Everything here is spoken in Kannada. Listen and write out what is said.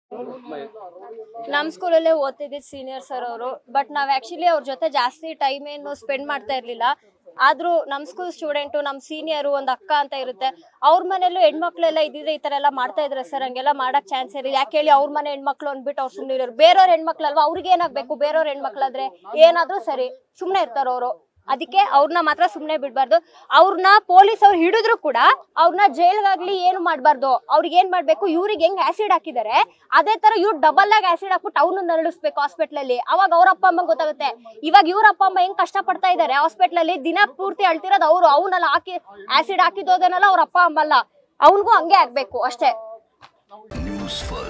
ನಮ್ ಸ್ಕೂಲಲ್ಲೇ ಓದ್ತಿದ್ದಿದ್ ಸೀನಿಯರ್ ಸರ್ ಅವರು ಬಟ್ ನಾವ್ ಆಕ್ಚುಲಿ ಅವ್ರ ಜೊತೆ ಜಾಸ್ತಿ ಟೈಮ್ ಏನು ಸ್ಪೆಂಡ್ ಮಾಡ್ತಾ ಇರ್ಲಿಲ್ಲ ಆದ್ರೂ ನಮ್ ಸ್ಕೂಲ್ ಸ್ಟೂಡೆಂಟ್ ನಮ್ ಸೀನಿಯರ್ ಒಂದ್ ಅಕ್ಕ ಅಂತ ಇರುತ್ತೆ ಅವ್ರ ಮನೇಲೂ ಹೆಣ್ಮಕ್ಳೆಲ್ಲ ಇದ್ದಿದ್ರೆ ಈ ತರ ಎಲ್ಲ ಮಾಡ್ತಾ ಇದ್ರೆ ಸರ್ ಹಂಗೆಲ್ಲ ಮಾಡಕ್ ಚಾನ್ಸ್ ಇರಲಿಲ್ಲ ಯಾಕೆ ಹೇಳಿ ಅವ್ರ ಮನೆ ಹೆಣ್ಮಕ್ಳು ಅಂದ್ಬಿಟ್ಟು ಅವ್ರು ಸುಮ್ನೆ ಇರೋರು ಬೇರೆಯವ್ರ ಹೆಣ್ಮಕ್ಳಲ್ವಾ ಅವ್ರಿಗೆ ಏನಾಗ್ಬೇಕು ಬೇರೆಯವ್ರ ಹೆಣ್ಮಕ್ಳಾದ್ರೆ ಏನಾದ್ರೂ ಸರಿ ಸುಮ್ನೆ ಇರ್ತಾರ ಅವರು ಅದಕ್ಕೆ ಅವ್ರನ್ನ ಮಾತ್ರ ಸುಮ್ನೆ ಬಿಡ್ಬಾರ್ದು ಅವ್ರನ್ನ ಪೊಲೀಸ್ ಅವ್ರು ಹಿಡಿದ್ರು ಕೂಡ ಅವ್ರನ್ನ ಜೈಲ್ಗಾಗ್ಲಿ ಏನು ಮಾಡ್ಬಾರ್ದು ಅವ್ರಿಗೆ ಏನ್ ಮಾಡ್ಬೇಕು ಇವ್ರಿಗೆ ಹೆಂಗ್ ಆಸಿಡ್ ಹಾಕಿದ್ದಾರೆ ಅದೇ ತರ ಇವ್ರು ಡಬಲ್ ಆಗಿ ಆಸಿಡ್ ಹಾಕ್ಬಿಟ್ಟು ಅವ್ರನ್ನ ನರಳಿಸ್ಬೇಕು ಹಾಸ್ಪಿಟ್ಲ್ ಅಲ್ಲಿ ಅವಾಗ ಅವ್ರ ಅಪ್ಪ ಅಮ್ಮ ಗೊತ್ತಾಗುತ್ತೆ ಇವಾಗ ಇವ್ರ ಅಪ್ಪ ಅಮ್ಮ ಹೆಂಗ್ ಕಷ್ಟ ಪಡ್ತಾ ಇದಾರೆ ಹಾಸ್ಪಿಟ್ಲ್ ಅಲ್ಲಿ ದಿನ ಪೂರ್ತಿ ಅಳ್ತಿರೋದು ಅವ್ರು ಅವನ್ನೆಲ್ಲ ಹಾಕಿ ಆಸಿಡ್ ಹಾಕಿದೋದನ್ನೆಲ್ಲ ಅವ್ರ ಅಪ್ಪ ಅಮ್ಮ ಅಲ್ಲ ಅವನ್ಗೂ ಹಂಗೆ ಆಗ್ಬೇಕು ಅಷ್ಟೇ ನ್ಯೂಸ್ ಫಸ್ಟ್